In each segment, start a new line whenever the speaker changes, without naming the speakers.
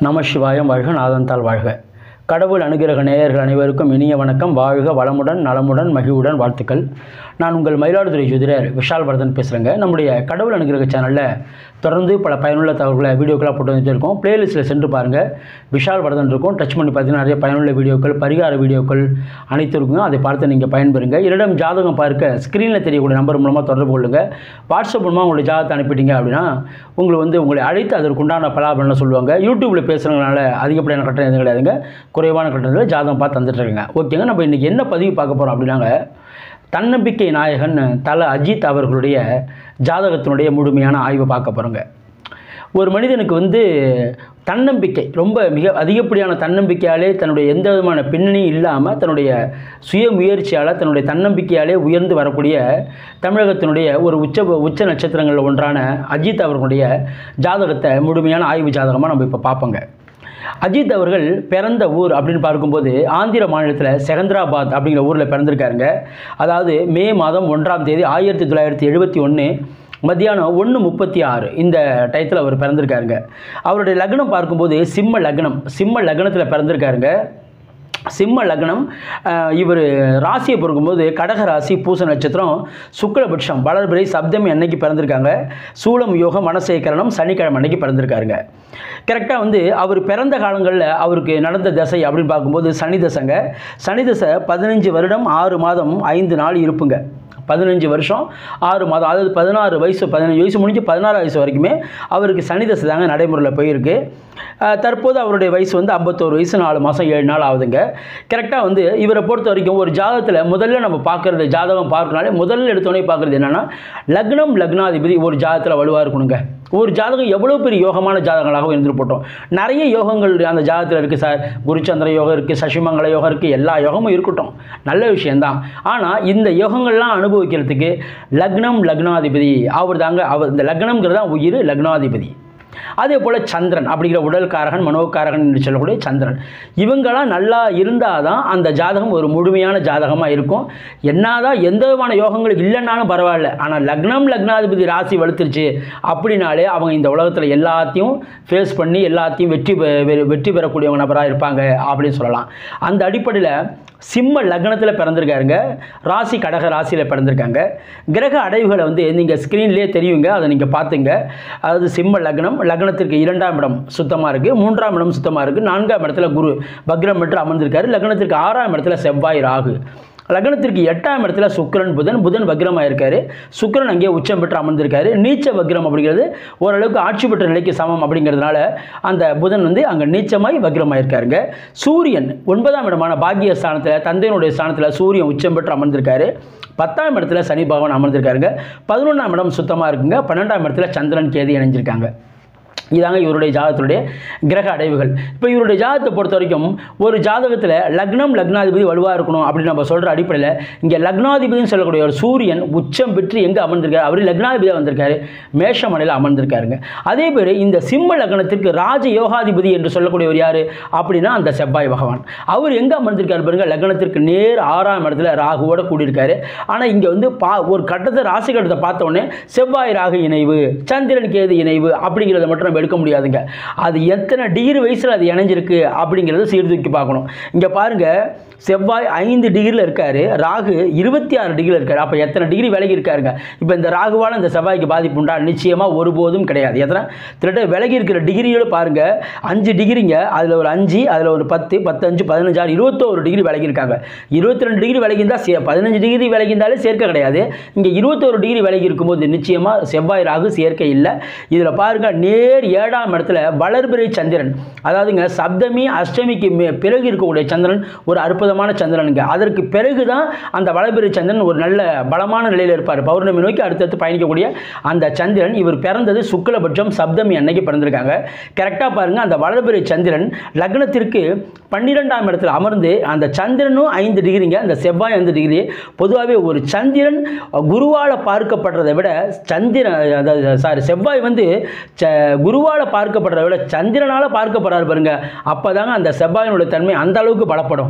நம சிவாயம் வாழ்க நாதந்தால் வாழ்க கடவுள் அனுகிரக நேயர்கள் அனைவருக்கும் இனிய வணக்கம் வாழ்க வளமுடன் நலமுடன் மகிழ்வுடன் வாழ்த்துக்கள் நான் உங்கள் மயிலாடுதுறை ஜோதிடர் விஷால் பரதன் பேசுகிறேங்க நம்முடைய கடவுள் அனுகிரக சேனலில் தொடர்ந்து பல பயனுள்ள தகவல்களை வீடியோக்களாக போட்டு வந்துட்டு இருக்கோம் பிளேலிஸ்ட்டில் சென்று பாருங்கள் விஷால் பரதன் இருக்கும் டச் பண்ணி பார்த்தீங்கன்னா நிறைய பயனுள்ள வீடியோக்கள் பரிகார வீடியோக்கள் அனைத்து இருக்குங்க அதை பார்த்து நீங்கள் பயன்பெறுங்க என்னிடம் ஜாதகம் பார்க்க ஸ்க்ரீனில் தெரியக்கூடிய நம்பர் மூலமாக தொடர்பு கொள்ளுங்கள் வாட்ஸ்அப் மூலமாக உங்களுடைய ஜாதகத்தை அனுப்பிட்டீங்க அப்படின்னா உங்களுக்கு வந்து உங்களை அழைத்து அதற்குண்டான பலாபலனை சொல்லுவாங்க யூடியூப்பில் பேசுகிறதுனால அதிகப்படியான கட்டணம் எதுவும் கிடையாதுங்க குறைவான கட்டணத்தில் ஜாதகம் பார்த்து தந்துட்டுருங்க ஓகேங்க நம்ம இன்றைக்கி என்ன பதிவு பார்க்க போகிறோம் அப்படின்னாங்க தன்னம்பிக்கை நாயகன் தல அஜித் அவர்களுடைய ஜாதகத்தினுடைய முழுமையான ஆய்வை பார்க்க போகிறோங்க ஒரு மனிதனுக்கு வந்து தன்னம்பிக்கை ரொம்ப மிக அதிகப்படியான தன்னம்பிக்கையாலே தன்னுடைய எந்த விதமான பின்னணியும் இல்லாமல் தன்னுடைய சுய முயற்சியால் தன்னுடைய தன்னம்பிக்கையாலே உயர்ந்து வரக்கூடிய தமிழகத்தினுடைய ஒரு உச்ச உச்ச நட்சத்திரங்களில் ஒன்றான அஜித் அவர்களுடைய ஜாதகத்தை முழுமையான ஆய்வு ஜாதகமாக நம்ம இப்போ பார்ப்போங்க அஜித் அவர்கள் பிறந்த ஊர் அப்படின்னு பார்க்கும்போது ஆந்திர மாநிலத்தில் செகந்திராபாத் அப்படிங்கிற ஊரில் பிறந்திருக்காருங்க அதாவது மே மாதம் ஒன்றாம் தேதி ஆயிரத்தி தொள்ளாயிரத்தி எழுபத்தி ஒன்று மத்தியானம் ஒன்று முப்பத்தி ஆறு இந்த டயத்தில் அவர் பிறந்திருக்காருங்க அவருடைய லக்னம் பார்க்கும்போது சிம்ம லக்னம் சிம்ம லக்னத்தில் பிறந்திருக்காருங்க சிம்ம லக்னம் இவர் ராசியை பொறுக்கும்போது கடக ராசி பூச நட்சத்திரம் சுக்லபட்சம் வளர்பிறை சப்தமி அன்னைக்கு பிறந்திருக்காங்க சூலம் யோகம் மனசேகரணம் சனிக்கிழமை அன்னைக்கு பிறந்திருக்காருங்க கரெக்டாக வந்து அவர் பிறந்த காலங்களில் அவருக்கு நடந்த தசை அப்படின்னு பார்க்கும்போது சனி தசைங்க சனி தசை பதினஞ்சு வருடம் ஆறு மாதம் ஐந்து நாள் இருப்புங்க பதினஞ்சு வருஷம் ஆறு மாதம் அதாவது பதினாறு வயசு பதினஞ்சு வயசு முடிஞ்சு பதினாறு வயசு வரைக்குமே அவருக்கு சனி தசை தாங்க நடைமுறையில் போயிருக்கு தற்போது அவருடைய வயசு வந்து ஐம்பத்தோரு வயசு நாலு மாதம் ஏழு நாள் ஆகுதுங்க கரெக்டாக வந்து இவரை பொறுத்த வரைக்கும் ஒரு ஜாதகத்தில் முதல்ல நம்ம பார்க்குறது ஜாதகம் பார்க்கனாலே முதல்ல எடுத்தோடனே பார்க்குறது என்னென்னா லக்னம் லக்னாதிபதி ஒரு ஜாதகத்தில் வலுவாக இருக்கணுங்க ஒரு ஜாதகம் எவ்வளோ பெரிய யோகமான ஜாதகங்களாகவும் இருந்துட்டு போட்டோம் நிறைய யோகங்கள் அந்த ஜாதகத்தில் இருக்குது சார் குருச்சந்திர யோகம் இருக்குது சசிமங்கல யோகம் இருக்குது எல்லா யோகமும் இருக்கட்டும் நல்ல விஷயந்தான் ஆனால் இந்த யோகங்கள்லாம் அனுபவிக்கிறதுக்கு லக்னம் லக்னாதிபதி அவர் தாங்க அவர் இந்த லக்னம்ங்கிறது தான் உயிர் லக்னாதிபதி அதே போல் சந்திரன் அப்படிங்கிற உடல்காரகன் மனோகாரகன் என்று சொல்லக்கூடிய சந்திரன் இவங்களாம் நல்லா இருந்தால் தான் அந்த ஜாதகம் ஒரு முழுமையான ஜாதகமாக இருக்கும் என்னதான் எந்த விதமான யோகங்கள் இல்லைன்னாலும் பரவாயில்ல ஆனால் லக்னம் லக்னாதிபதி ராசி வலுத்துருச்சு அப்படின்னாலே அவங்க இந்த உலகத்தில் எல்லாத்தையும் ஃபேஸ் பண்ணி எல்லாத்தையும் வெற்றி பெ- வெற்றி பெறக்கூடியவங்க நபராக இருப்பாங்க அப்படின்னு சொல்லலாம் அந்த அடிப்படையில் சிம்ம லக்னத்தில் பிறந்திருக்காருங்க ராசி கடக ராசியில் பிறந்திருக்காங்க கிரக அடைவுகளை வந்து நீங்கள் ஸ்க்ரீன்லேயே தெரியுங்க அதை நீங்கள் பார்த்துங்க அதாவது சிம்ம லக்னம் லக்னத்திற்கு இரண்டாம் இடம் சுத்தமாக இருக்குது மூன்றாம் இடம் சுத்தமாக இருக்குது நான்காம் இடத்துல குரு வக்ரம் பெற்று அமர்ந்திருக்காரு லக்னத்திற்கு ஆறாம் இடத்துல செவ்வாய் ராகு லக்னத்திற்கு எட்டாம் இடத்துல சுக்கிரன் புதன் புதன் வக்ரமாக இருக்காரு சுக்கிரன் அங்கே உச்சம் பெற்று அமர்ந்திருக்காரு நீச்ச வக்ரம் அப்படிங்கிறது ஓரளவுக்கு ஆட்சி பெற்ற நிலைக்கு சமம் அப்படிங்கிறதுனால அந்த புதன் வந்து அங்கே நீச்சமாய் வக்ரமாக இருக்காருங்க சூரியன் ஒன்பதாம் இடமான பாக்கிய ஸ்தானத்தில் தந்தையினுடைய ஸ்தானத்தில் சூரியன் உச்சம் பெற்று அமர்ந்திருக்காரு பத்தாம் இடத்துல சனி பகவான் அமர்ந்திருக்காருங்க பதினொன்றாம் இடம் சுத்தமாக இருக்குங்க பன்னெண்டாம் இடத்துல சந்திரன் கேதி இணைஞ்சிருக்காங்க இதாங்க இவருடைய ஜாதகத்துடைய கிரக அடைவுகள் இப்போ இவருடைய ஜாதகத்தை பொறுத்த வரைக்கும் ஒரு ஜாதகத்தில் லக்னம் லக்னாதிபதி வலுவாக இருக்கணும் அப்படின்னு நம்ம சொல்கிற அடிப்படையில் இங்கே லக்னாதிபதினு சொல்லக்கூடிய ஒரு சூரியன் உச்சம் பெற்று எங்கே அமர்ந்திருக்காரு அவர் லக்னாதிபதியாக வந்திருக்காரு மேஷமனையில் அமர்ந்திருக்காருங்க அதே பேர் இந்த சிம்ம லக்னத்திற்கு ராஜ யோகாதிபதி என்று சொல்லக்கூடியவர் யார் அப்படின்னா அந்த செவ்வாய் பகவான் அவர் எங்கே அமர்ந்திருக்காரு பாருங்க லக்னத்திற்கு நேர் ஆறாம் இடத்துல ராகுவோட கூடியிருக்காரு ஆனால் இங்கே வந்து பா ஒரு கட்டத்தை ராசி கட்டத்தை பார்த்த உடனே செவ்வாய் ராகு இணைவு சந்திரன் கேது இணைவு அப்படிங்கிறத மட்டும் நம்ம எடுக்க முடியாதுங்க அது எத்தனை டிகிரி வயசில் அது இணைஞ்சிருக்கு அப்படிங்கிறத சீர்தூக்கி பார்க்கணும் இங்கே பாருங்கள் செவ்வாய் ஐந்து டிகிரியில் இருக்காரு ராகு இருபத்தி ஆறு டிகிரியில் இருக்காரு அப்போ எத்தனை டிகிரி விலகி இருக்காருங்க இப்போ இந்த ராகுவால் இந்த செவ்வாய்க்கு பாதிப்பு உண்டா நிச்சயமாக ஒருபோதும் கிடையாது எத்தனை திரட்ட விலகி இருக்கிற டிகிரியோடு பாருங்கள் அஞ்சு டிகிரிங்க அதில் ஒரு அஞ்சு அதில் ஒரு பத்து பத்து அஞ்சு பதினஞ்சாறு இருபத்தோரு டிகிரி விலகி இருக்காங்க இருபத்தி ரெண்டு டிகிரி விலகி இருந்தால் சே பதினஞ்சு டிகிரி விலகி இருந்தாலே சேர்க்கை கிடையாது இங்கே இருபத்தோரு டிகிரி விலகி இருக்கும்போது நிச்சயமாக செவ்வாய் ராகு சேர்க்கை இல்லை இதில் பாருங்கள் நேர் ஏழாம் இடத்துல வளர்பிறை சந்திரன் அதாவதுங்க சப்தமி அஷ்டமிக்கு மே பிறகு இருக்கக்கூடிய சந்திரன் ஒரு அற்புதமான சந்திரனுங்க அதற்கு பிறகு தான் அந்த வளர்பிறை சந்திரன் ஒரு நல்ல பலமான நிலையில் இருப்பார் பௌர்ணமி நோக்கி அடுத்தடுத்து பயணிக்கக்கூடிய அந்த சந்திரன் இவர் பிறந்தது சுக்லபட்சம் சப்தமி அன்னைக்கு பிறந்திருக்காங்க கரெக்டாக பாருங்கள் அந்த வளர்பிறை சந்திரன் லக்னத்திற்கு பன்னிரெண்டாம் இடத்துல அமர்ந்து அந்த சந்திரனும் ஐந்து டிகிரிங்க அந்த செவ்வாய் ஐந்து டிகிரி பொதுவாகவே ஒரு சந்திரன் குருவால் பார்க்கப்படுறதை விட சந்திரன் அதாவது சாரி செவ்வாய் வந்து ச குருவால் பார்க்கப்படுறதை விட சந்திரனால் பார்க்கப்படுறாரு பாருங்க அப்போ தாங்க அந்த செவ்வாயினுடைய தன்மை அந்த அளவுக்கு பலப்படும்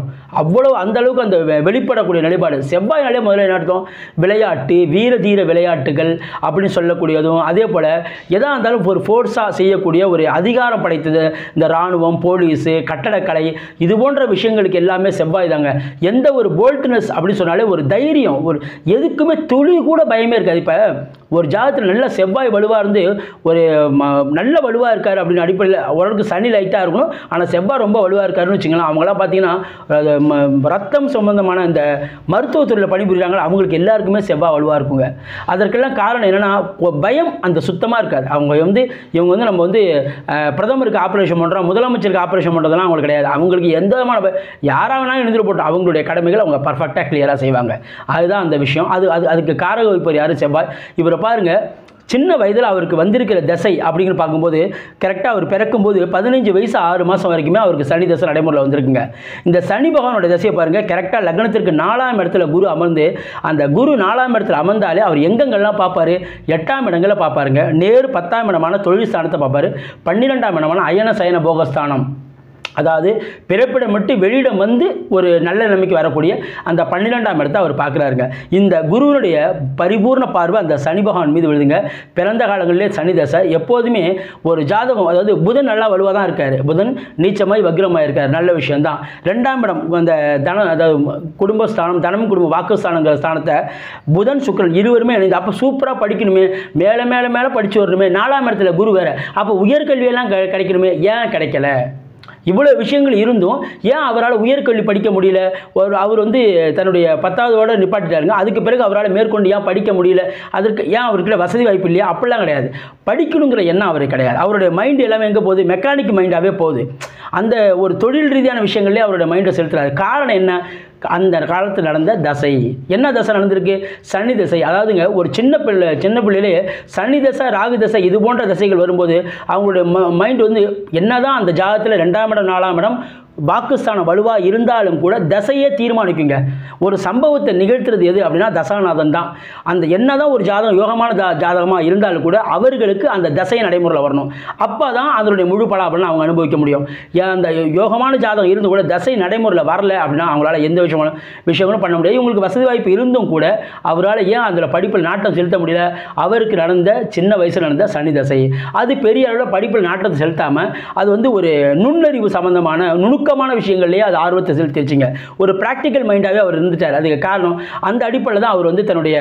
அவ்வளோ அந்த அளவுக்கு அந்த வெ- வெளிப்படக்கூடிய நிலைப்பாடு செவ்வாய்னாலே முதல்ல என்ன அர்த்தம் விளையாட்டு வீர தீர விளையாட்டுகள் அப்படின்னு சொல்லக்கூடியதும் அதே போல் எதாக இருந்தாலும் ஒரு ஃபோர்ஸாக செய்யக்கூடிய ஒரு அதிகாரம் படைத்தது இந்த இராணுவம் போலீஸு கட்டடக்கலை இது போன்ற விஷயங்களுக்கு எல்லாமே செவ்வாய் தாங்க எந்த ஒரு போல்ட்னஸ் அப்படின்னு சொன்னாலே ஒரு தைரியம் ஒரு எதுக்குமே துளி கூட பயமே இருக்காது இப்போ ஒரு ஜாதகத்தில் நல்ல செவ்வாய் வலுவாக இருந்து ஒரு ம- நல்ல வலுவாக இருக்கார் அப்படின்னு அடிப்படையில் ஓரளவுக்கு சனி லைட்டாக இருக்கணும் ஆனால் செவ்வாய் ரொம்ப வலுவாக இருக்காருன்னு வச்சுங்களேன் அவங்களாம் பார்த்தீங்கன்னா அது ம- ரத்தம் சம்பந்தமான இந்த மருத்துவத்துறையில் பணிபுரிகிறாங்களோ அவங்களுக்கு எல்லாருக்குமே செவ்வாய் வலுவாக இருக்குங்க அதற்கெல்லாம் காரணம் என்னென்னா பயம் அந்த சுத்தமாக இருக்காது அவங்க வந்து இவங்க வந்து நம்ம வந்து அஹ், பிரதமருக்கு ஆப்ரேஷன் பண்ணுறோம் முதலமைச்சருக்கு ஆப்ரேஷன் பண்ணுறதெல்லாம் அவங்களுக்கு கிடையாது அவங்களுக்கு எந்த விதமான பய- யாரா வேணாலும் எழுந்துட்டு போட்டோம் அவங்களுடைய கடமைகளை அவங்க பர்ஃபெக்டாக கிளியராக செய்வாங்க அதுதான் அந்த விஷயம் அது அது அதுக்கு காரக வைப்பர் யார் செவ்வாய் இவரை பாருங்க சின்ன வயதில் அவருக்கு வந்திருக்கிற தசை அப்படின்னு பார்க்கும்போது கரெக்டாக அவர் பிறக்கும்போது பதினஞ்சு வயசு ஆறு மாதம் வரைக்குமே அவருக்கு சனி தசை நடைமுறையில் வந்திருக்குங்க இந்த சனி பகவானோட தசையை பாருங்கள் கரெக்டாக லக்னத்திற்கு நாலாம் இடத்துல குரு அமர்ந்து அந்த குரு நாலாம் இடத்துல அமர்ந்தாலே அவர் எங்கெங்கெல்லாம் பார்ப்பாரு எட்டாம் இடங்களை பார்ப்பாருங்க நேரு பத்தாம் இடமான தொழில் ஸ்தானத்தை பார்ப்பாரு பன்னிரெண்டாம் இடமான அயன சயன போகஸ்தானம் அதாவது பிறப்பிடம் மட்டும் வெளியிடம் வந்து ஒரு நல்ல நிலைமைக்கு வரக்கூடிய அந்த பன்னிரெண்டாம் இடத்தை அவர் பார்க்குறாருங்க இந்த குருவினுடைய பரிபூர்ண பார்வை அந்த சனி பகவான் மீது விழுதுங்க பிறந்த காலங்களிலே சனி தசை எப்போதுமே ஒரு ஜாதகம் அதாவது புதன் நல்லா வலுவாக தான் இருக்கார் புதன் நீச்சமாய் வக்ரமாய் இருக்கார் நல்ல விஷயம்தான் ரெண்டாம் இடம் அந்த தன அதாவது குடும்பஸ்தானம் தனம் குடும்ப வாக்குஸ்தானங்கிற ஸ்தானத்தை புதன் சுக்கிரன் இருவருமே இணைந்து அப்போ சூப்பராக படிக்கணுமே மேலே மேலே மேலே படித்து வரணுமே நாலாம் இடத்துல குரு வேறு அப்போ உயர்கல்வியெல்லாம் க- கிடைக்கணுமே ஏன் கிடைக்கல இவ்வளோ விஷயங்கள் இருந்தும் ஏன் அவரால் உயர்கல்வி படிக்க முடியல ஒரு அவர் வந்து தன்னுடைய பத்தாவதோட நிப்பாட்டிட்டாருங்க அதுக்கு பிறகு அவரால் மேற்கொண்டு ஏன் படிக்க முடியல அதற்கு ஏன் அவருக்குள்ள வசதி வாய்ப்பு இல்லையா அப்படிலாம் கிடையாது படிக்கணுங்கிற எண்ணம் அவருக்கு கிடையாது அவருடைய மைண்டு எல்லாமே எங்கே போகுது மெக்கானிக் மைண்டாகவே போகுது அந்த ஒரு தொழில் ரீதியான விஷயங்கள்லேயே அவருடைய மைண்டை செலுத்துறாரு காரணம் என்ன அந்த காலத்தில் நடந்த தசை என்ன தசை நடந்திருக்கு சனி தசை அதாவதுங்க ஒரு சின்ன பிள்ளை சின்ன பிள்ளையிலே சனி தசை ராகு தசை இது போன்ற தசைகள் வரும்போது அவங்களுடைய மைண்ட் வந்து என்னதான் அந்த ஜாதகத்தில் ரெண்டாம் இடம் நாலாம் இடம் வாக்குஸ்தானம் வலுவாக இருந்தாலும் கூட தசையே தீர்மானிக்குங்க ஒரு சம்பவத்தை நிகழ்த்துறது எது அப்படின்னா தசாநாதன் தான் அந்த என்னதான் ஒரு ஜாதகம் யோகமான ஜா ஜாதகமாக இருந்தாலும் கூட அவர்களுக்கு அந்த தசை நடைமுறையில் வரணும் அப்போ தான் அதனுடைய முழு பலாபலனை அவங்க அனுபவிக்க முடியும் ஏன் அந்த யோகமான ஜாதகம் இருந்து கூட தசை நடைமுறையில் வரல அப்படின்னா அவங்களால எந்த விஷயமான விஷயங்களும் பண்ண முடியாது இவங்களுக்கு வசதி வாய்ப்பு இருந்தும் கூட அவரால் ஏன் அதில் படிப்பில் நாட்டம் செலுத்த முடியல அவருக்கு நடந்த சின்ன வயசில் நடந்த சனி தசை அது பெரிய அளவில் படிப்பில் நாட்டத்தை செலுத்தாமல் அது வந்து ஒரு நுண்ணறிவு சம்பந்தமான நுணுக்கமான விஷயங்கள்லேயே அது ஆர்வத்தை செலுத்திடுச்சுங்க ஒரு ப்ராக்டிக்கல் மைண்டாகவே அவர் இருந்துட்டார் அதுக்கு காரணம் அந்த அடிப்படையில் தான் அவர் வந்து தன்னுடைய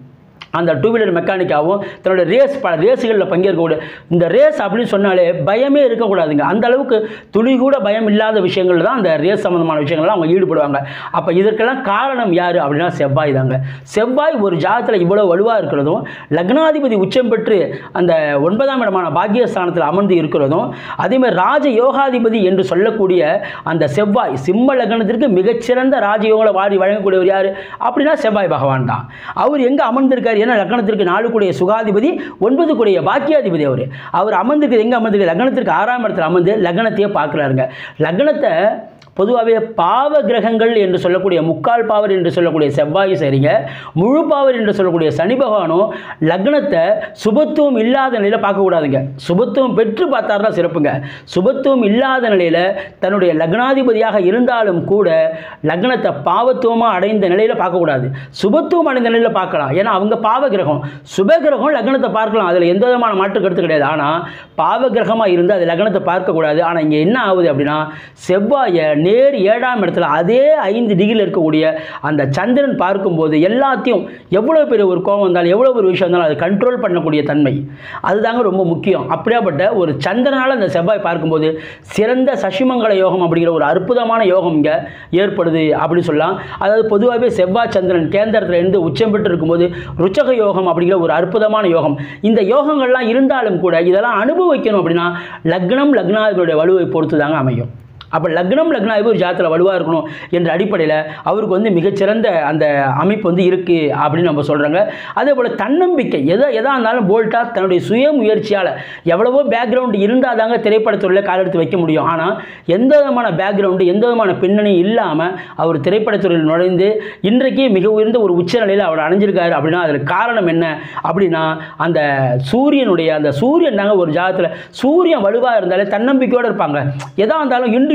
அந்த டூ வீலர் மெக்கானிக்காகவும் தன்னோட ரேஸ் பல ரேஸுகளில் பங்கேற்கக்கூடிய இந்த ரேஸ் அப்படின்னு சொன்னாலே பயமே இருக்கக்கூடாதுங்க அந்த அளவுக்கு துளி கூட பயம் இல்லாத விஷயங்கள் தான் அந்த ரேஸ் சம்மந்தமான விஷயங்கள்லாம் அவங்க ஈடுபடுவாங்க அப்போ இதற்கெல்லாம் காரணம் யார் அப்படின்னா செவ்வாய் தாங்க செவ்வாய் ஒரு ஜாதத்தில் இவ்வளோ வலுவாக இருக்கிறதும் லக்னாதிபதி உச்சம் பெற்று அந்த ஒன்பதாம் இடமான பாக்கியஸ்தானத்தில் அமர்ந்து இருக்கிறதும் அதேமாதிரி ராஜ யோகாதிபதி என்று சொல்லக்கூடிய அந்த செவ்வாய் சிம்ம லக்னத்திற்கு மிகச்சிறந்த ராஜயோகங்களை வாடி வழங்கக்கூடியவர் யார் அப்படின்னா செவ்வாய் பகவான் தான் அவர் எங்கே அமர்ந்திருக்கார் ஏன்னா லக்னத்திற்கு நாலு கூடிய சுகாதிபதி ஒன்பது கூடிய பாக்கியாதிபதி அவர் அவர் அமர்ந்திருக்கிறது எங்கே அமர்ந்திருக்கு லக்னத்திற்கு ஆறாம் இடத்துல அமர்ந்து லக்னத்தையே பார்க்குறாருங்க லக்னத்தை பொதுவாகவே பாவ கிரகங்கள் என்று சொல்லக்கூடிய முக்கால் பாவர் என்று சொல்லக்கூடிய செவ்வாயும் சரிங்க முழு பாவர் என்று சொல்லக்கூடிய சனி பகவானும் லக்னத்தை சுபத்துவம் இல்லாத நிலையில் பார்க்கக்கூடாதுங்க சுபத்துவம் பெற்று பார்த்தாருன்னா சிறப்புங்க சுபத்துவம் இல்லாத நிலையில் தன்னுடைய லக்னாதிபதியாக இருந்தாலும் கூட லக்னத்தை பாவத்துவமாக அடைந்த நிலையில் பார்க்கக்கூடாது சுபத்துவம் அடைந்த நிலையில் பார்க்கலாம் ஏன்னா அவங்க பாவ கிரகம் சுப கிரகம் லக்னத்தை பார்க்கலாம் அதில் எந்த விதமான மாற்று கருத்து கிடையாது ஆனால் பாவ கிரகமாக இருந்து அது லக்னத்தை பார்க்கக்கூடாது ஆனால் இங்கே என்ன ஆகுது அப்படின்னா செவ்வாயை நேர் ஏழாம் இடத்துல அதே ஐந்து டிகிரியில் இருக்கக்கூடிய அந்த சந்திரன் பார்க்கும்போது எல்லாத்தையும் எவ்வளோ பெரிய ஒரு கோபம் வந்தாலும் எவ்வளோ ஒரு விஷயம் இருந்தாலும் அதை கண்ட்ரோல் பண்ணக்கூடிய தன்மை அதுதாங்க ரொம்ப முக்கியம் அப்படியாப்பட்ட ஒரு சந்திரனால் அந்த செவ்வாய் பார்க்கும்போது சிறந்த சசிமங்கல யோகம் அப்படிங்கிற ஒரு அற்புதமான யோகம் இங்கே ஏற்படுது அப்படின்னு சொல்லலாம் அதாவது பொதுவாகவே செவ்வாய் சந்திரன் கேந்திரத்தில் இருந்து உச்சம் பெற்று இருக்கும்போது ருச்சக யோகம் அப்படிங்கிற ஒரு அற்புதமான யோகம் இந்த யோகங்கள்லாம் இருந்தாலும் கூட இதெல்லாம் அனுபவிக்கணும் அப்படின்னா லக்னம் லக்னாதிபதியுடைய வலுவை பொறுத்து தாங்க அமையும் அப்போ லக்னம் லக்னாதிபதி ஒரு ஜாதத்தில் வலுவாக இருக்கணும் என்ற அடிப்படையில் அவருக்கு வந்து மிகச்சிறந்த அந்த அமைப்பு வந்து இருக்குது அப்படின்னு நம்ம சொல்கிறாங்க அதே போல் தன்னம்பிக்கை எதை எதாக இருந்தாலும் போல்ட்டாக தன்னுடைய சுய முயற்சியால் எவ்வளவோ பேக்ரவுண்டு இருந்தால் தாங்க திரைப்படத்துறையில் காலெடுத்து வைக்க முடியும் ஆனால் எந்த விதமான பேக்ரவுண்டு எந்த விதமான பின்னணி இல்லாமல் அவர் திரைப்படத்துறையில் நுழைந்து இன்றைக்கு மிக உயர்ந்த ஒரு உச்சநிலையில் அவர் அடைஞ்சிருக்காரு அப்படின்னா அதில் காரணம் என்ன அப்படின்னா அந்த சூரியனுடைய அந்த சூரியன் தாங்க ஒரு ஜாதத்தில் சூரியன் வலுவாக இருந்தாலே தன்னம்பிக்கையோடு இருப்பாங்க எதாக இருந்தாலும் இன்று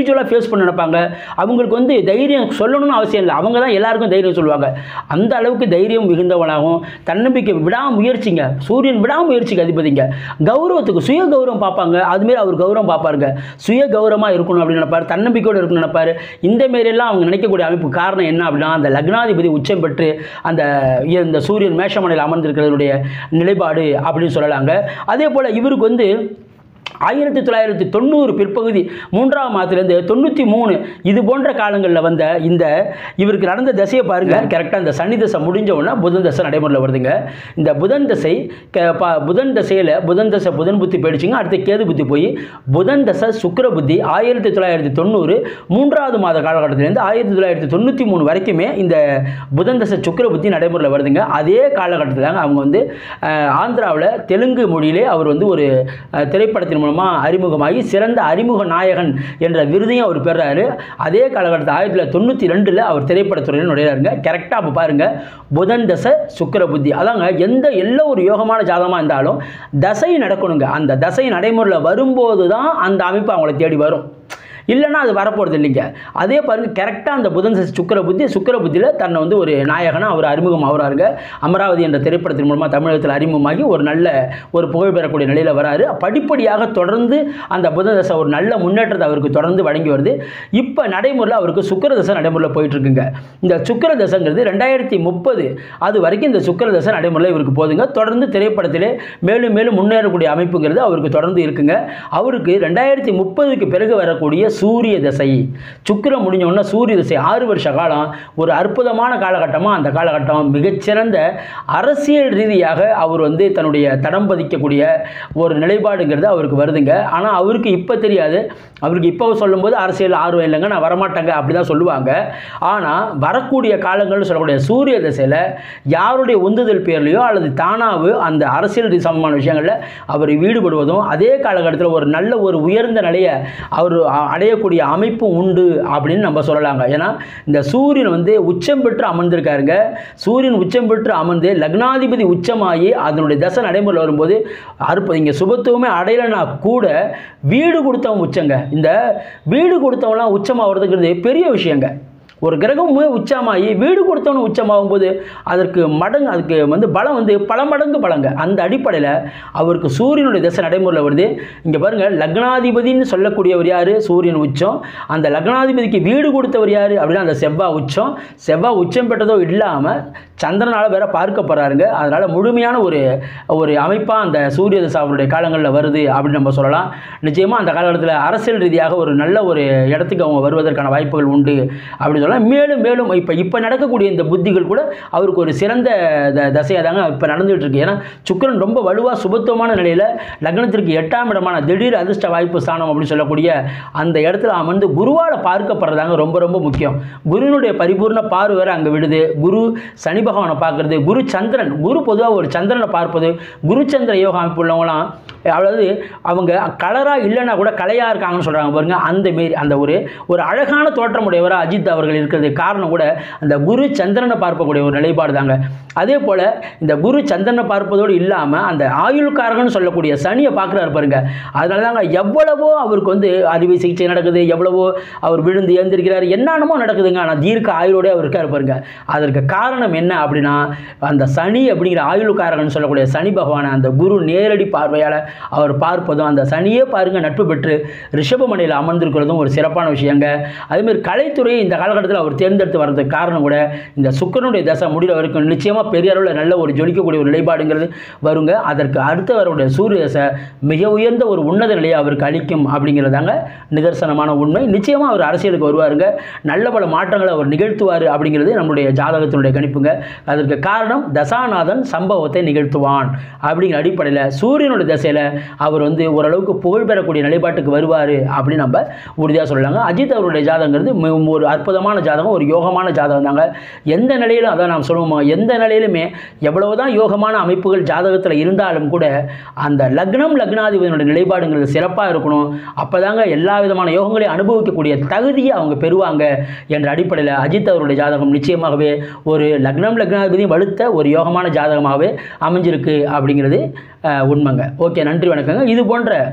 இண்டிவிஜுவலாக ஃபேஸ் பண்ண நினைப்பாங்க அவங்களுக்கு வந்து தைரியம் சொல்லணும்னு அவசியம் இல்லை அவங்க தான் எல்லாருக்கும் தைரியம் சொல்லுவாங்க அந்த அளவுக்கு தைரியம் மிகுந்தவனாகவும் தன்னம்பிக்கை விடாமுயற்சிங்க சூரியன் விடாமுயற்சிக்கு அதிபதிங்க கௌரவத்துக்கு சுய கௌரவம் பார்ப்பாங்க அதுமாரி அவர் கௌரவம் பார்ப்பாருங்க சுய கௌரவமாக இருக்கணும் அப்படின்னு நினைப்பாரு தன்னம்பிக்கையோடு இருக்கணும்னு நினைப்பாரு இந்த மாரியெல்லாம் அவங்க நினைக்கக்கூடிய அமைப்பு காரணம் என்ன அப்படின்னா அந்த லக்னாதிபதி உச்சம் பெற்று அந்த இந்த சூரியன் மேஷமனையில் அமர்ந்திருக்கிறதுடைய நிலைப்பாடு அப்படின்னு சொல்லலாங்க அதே போல் இவருக்கு வந்து ஆயிரத்தி தொள்ளாயிரத்தி தொண்ணூறு பிற்பகுதி மூன்றாம் மாதத்துலேருந்து தொண்ணூற்றி மூணு இது போன்ற காலங்களில் வந்த இந்த இவருக்கு நடந்த தசையை பாருங்க கரெக்டாக இந்த சனி தசை முடிஞ்ச உடனே புதன் தசை நடைமுறையில் வருதுங்க இந்த புதன் தசை க ப- புதன் தசையில் புதன் தசை புதன் புத்தி போயிடுச்சுங்க அடுத்து கேது புத்தி போய் புதன் தசை சுக்கிர புத்தி ஆயிரத்தி தொள்ளாயிரத்தி தொண்ணூறு மூன்றாவது மாத காலகட்டத்திலேருந்து ஆயிரத்தி தொள்ளாயிரத்தி தொண்ணூற்றி மூணு வரைக்குமே இந்த புதன் தசை சுக்கிர புத்தி நடைமுறையில் வருதுங்க அதே காலகட்டத்தில் அவங்க வந்து ஆந்திராவில் தெலுங்கு மொழியிலே அவர் வந்து ஒரு அஹ், திரைப்படத்தின் மூலமாக அறிமுகமாகி சிறந்த அறிமுக நாயகன் என்ற விருதையும் அவர் பெறாரு அதே காலகட்டத்தில் ஆயிரத்தி தொள்ளாயிரத்தி தொண்ணூற்றி ரெண்டில் அவர் திரைப்படத்துறையில் நுழையிறாருங்க கரெக்டாக அப்போ பாருங்கள் புதன் தசை சுக்கிர புத்தி அதாங்க எந்த எல்லா ஒரு யோகமான ஜாதகமாக இருந்தாலும் தசை நடக்கணுங்க அந்த தசை நடைமுறையில் வரும்போது தான் அந்த அமைப்பு அவங்கள தேடி வரும் இல்லைன்னா அது வரப்போகிறது இல்லைங்க அதே பாருங்க கரெக்டாக அந்த புதன் தசை சுக்கிர புத்தி சுக்கிர புத்தியில் தன்னை வந்து ஒரு நாயகனாக அவர் அறிமுகம் ஆகுறாருங்க அமராவதி என்ற திரைப்படத்தின் மூலமாக தமிழகத்தில் அறிமுகமாகி ஒரு நல்ல ஒரு புகழ் பெறக்கூடிய நிலையில் வராரு படிப்படியாக தொடர்ந்து அந்த புதன் தசை ஒரு நல்ல முன்னேற்றத்தை அவருக்கு தொடர்ந்து வழங்கி வருது இப்போ நடைமுறையில் அவருக்கு சுக்கிர தசை நடைமுறையில் போயிட்டு இருக்குங்க இந்த சுக்கிர தசைங்கிறது ரெண்டாயிரத்தி முப்பது அது வரைக்கும் இந்த சுக்கிர தசை நடைமுறையில் இவருக்கு போதுங்க தொடர்ந்து திரைப்படத்திலே மேலும் மேலும் முன்னேறக்கூடிய அமைப்புங்கிறது அவருக்கு தொடர்ந்து இருக்குங்க அவருக்கு ரெண்டாயிரத்தி முப்பதுக்கு பிறகு வரக்கூடிய சூரிய தசை சுக்கிரம் முடிஞ்ச உடனே சூரிய தசை ஆறு வருஷ காலம் ஒரு அற்புதமான காலகட்டமாக அந்த காலகட்டம் மிகச்சிறந்த அரசியல் ரீதியாக அவர் வந்து தன்னுடைய தடம் பதிக்கக்கூடிய ஒரு நிலைப்பாடுங்கிறது அவருக்கு வருதுங்க ஆனால் அவருக்கு இப்போ தெரியாது அவருக்கு இப்போ சொல்லும்போது அரசியல் ஆர்வம் இல்லைங்க நான் வரமாட்டேங்க அப்படி தான் சொல்லுவாங்க ஆனால் வரக்கூடிய காலங்கள்னு சொல்லக்கூடிய சூரிய திசையில் யாருடைய உந்துதல் பேர்லையோ அல்லது தானாவோ அந்த அரசியல் ரீ- சம்பந்தமான விஷயங்களில் அவர் ஈடுபடுவதும் அதே காலகட்டத்தில் ஒரு நல்ல ஒரு உயர்ந்த நிலையை அவர் அ- அடையக்கூடிய அமைப்பும் உண்டு அப்படின்னு நம்ம சொல்லலாங்க ஏன்னா இந்த சூரியன் வந்து உச்சம் பெற்று அமர்ந்திருக்காருங்க சூரியன் உச்சம் பெற்று அமர்ந்து லக்னாதிபதி உச்சமாகி அதனுடைய தசை நடைமுறையில் வரும்போது அற்புதம் இங்கே சுபத்துவமே அடையலைன்னா கூட வீடு கொடுத்தவன் உச்சங்க இந்த வீடு கொடுத்தவன்லாம் உச்சமாகிறதுங்கிறது பெரிய விஷயங்க ஒரு கிரகமுமே உச்சமாகி வீடு கொடுத்தவனு உச்சமாகும் போது அதற்கு மடங்கு அதுக்கு வந்து பலம் வந்து பல மடங்கு பலங்க அந்த அடிப்படையில் அவருக்கு சூரியனுடைய திசை நடைமுறையில் வருது இங்கே பாருங்கள் லக்னாதிபதின்னு சொல்லக்கூடியவர் யார் சூரியன் உச்சம் அந்த லக்னாதிபதிக்கு வீடு கொடுத்தவர் யார் அப்படின்னா அந்த செவ்வாய் உச்சம் செவ்வாய் உச்சம் பெற்றதோ இல்லாமல் சந்திரனால் வேற பார்க்கப்படுறாருங்க அதனால் முழுமையான ஒரு ஒரு அமைப்பாக அந்த சூரிய திசை அவருடைய காலங்களில் வருது அப்படின்னு நம்ம சொல்லலாம் நிச்சயமாக அந்த காலகட்டத்தில் அரசியல் ரீதியாக ஒரு நல்ல ஒரு இடத்துக்கு அவங்க வருவதற்கான வாய்ப்புகள் உண்டு அப்படின்னு சொல்லலாம் மேலும் மேலும் இப்போ இப்போ நடக்கக்கூடிய இந்த புத்திகள் கூட அவருக்கு ஒரு சிறந்த த தசையாக தாங்க இப்போ நடந்துகிட்டு இருக்கு ஏன்னா சுக்கிரன் ரொம்ப வலுவாக சுபத்துவமான நிலையில் லக்னத்திற்கு எட்டாம் இடமான திடீர் அதிர்ஷ்ட வாய்ப்பு ஸ்தானம் அப்படின்னு சொல்லக்கூடிய அந்த இடத்துல அமர்ந்து குருவால் பார்க்கப்படுறதாங்க ரொம்ப ரொம்ப முக்கியம் குருவினுடைய பரிபூர்ண பார்வை வேற அங்கே விடுது குரு சனி பகவானை பார்க்கறது குரு சந்திரன் குரு பொதுவாக ஒரு சந்திரனை பார்ப்பது குரு சந்திர யோகா அமைப்பு உள்ளவங்களாம் அதாவது அவங்க கலராக இல்லைன்னா கூட கலையாக இருக்காங்கன்னு சொல்கிறாங்க பாருங்க அந்த மாரி அந்த ஒரு ஒரு அழகான தோற்றமுடையவராக அஜித் அவர்கள் இருக்கிறது காரணம் கூட அந்த குரு சந்திரனை பார்க்கக்கூடிய ஒரு நிலைப்பாடு தாங்க அதே போல் இந்த குரு சந்திரனை பார்ப்பதோடு இல்லாமல் அந்த ஆயுள்காரகன்னு சொல்லக்கூடிய சனியை பார்க்குறாரு பாருங்க அதனால தாங்க எவ்வளவோ அவருக்கு வந்து அறுவை சிகிச்சை நடக்குது எவ்வளவோ அவர் விழுந்து எழுந்திருக்கிறார் என்னென்னமோ நடக்குதுங்க ஆனால் தீர்க்க ஆயுளோட அவர் இருக்கார் பாருங்க அதற்கு காரணம் என்ன அப்படின்னா அந்த சனி அப்படிங்கிற ஆயுள்காரகன் சொல்லக்கூடிய சனி பகவானை அந்த குரு நேரடி பார்வையால் அவர் பார்ப்பதும் அந்த சனியே பாருங்க நட்பு பெற்று ரிஷபமனையில் அமர்ந்திருக்கிறதும் ஒரு சிறப்பான விஷயங்க அதேமாதிரி கலைத்துறையை இந்த காலகட்டத்தில் அவர் தேர்ந்தெடுத்து வர்றதுக்கு காரணம் கூட இந்த சுக்கரனுடைய தசை முடிகிற வரைக்கும் நிச்சயமாக பெரிய அளவில் நல்ல ஒரு ஜொலிக்கக்கூடிய ஒரு நிலைப்பாடுங்கிறது வருங்க அதற்கு அடுத்து வரக்கூடிய சூரிய தசை மிக உயர்ந்த ஒரு உன்னத நிலையை அவருக்கு அளிக்கும் அப்படிங்கிறதாங்க நிதர்சனமான உண்மை நிச்சயமாக அவர் அரசியலுக்கு வருவாருங்க நல்ல பல மாற்றங்களை அவர் நிகழ்த்துவார் அப்படிங்கிறது நம்முடைய ஜாதகத்தினுடைய கணிப்புங்க அதற்கு காரணம் தசாநாதன் சம்பவத்தை நிகழ்த்துவான் அப்படிங்கிற அடிப்படையில் சூரியனுடைய தசையில் அவர் வந்து ஓரளவுக்கு புகழ் பெறக்கூடிய நிலைப்பாட்டுக்கு வருவார் அப்படின்னு நம்ம உறுதியாக சொல்லலாங்க அஜித் அவருடைய ஜாதகங்கிறது மிகவும் ஒரு அற்புதமான ஜாதகம் ஒரு யோகமான ஜாதகம் தாங்க எந்த நிலையிலும் அதான் நாம் சொல்லுவோமா எந்த நிலையிலுமே எவ்வளவுதான் யோகமான அமைப்புகள் ஜாதகத்தில் இருந்தாலும் கூட அந்த லக்னம் லக்னாதிபதியினுடைய நிலைப்பாடுங்கிறது சிறப்பாக இருக்கணும் அப்போதாங்க எல்லா விதமான யோகங்களையும் அனுபவிக்கக்கூடிய தகுதியை அவங்க பெறுவாங்க என்ற அடிப்படையில் அஜித் அவருடைய ஜாதகம் நிச்சயமாகவே ஒரு லக்னம் லக்னாதிபதியும் வலுத்த ஒரு யோகமான ஜாதகமாகவே அமைஞ்சிருக்கு அப்படிங்கிறது அஹ், உண்மைங்க ஓகே நன்றி வணக்கங்க இது போன்ற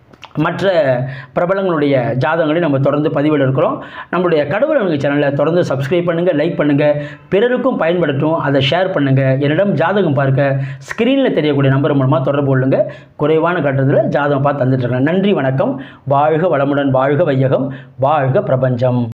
மற்ற பிரபலங்களுடைய ஜாதகங்களை நம்ம தொடர்ந்து பதிவிட இருக்கிறோம் நம்மளுடைய கடவுள் அணுகு சேனலை தொடர்ந்து சப்ஸ்கிரைப் பண்ணுங்கள் லைக் பண்ணுங்கள் பிறருக்கும் பயன்படுத்தும் அதை ஷேர் பண்ணுங்கள் என்னிடம் ஜாதகம் பார்க்க ஸ்க்ரீனில் தெரியக்கூடிய நம்பர் மூலமாக தொடர்பு கொள்ளுங்கள் குறைவான கட்டணத்தில் ஜாதகம் பார்த்து தந்துட்டுருக்கேன் நன்றி வணக்கம் வாழ்க வளமுடன் வாழ்க வையகம் வாழ்க பிரபஞ்சம்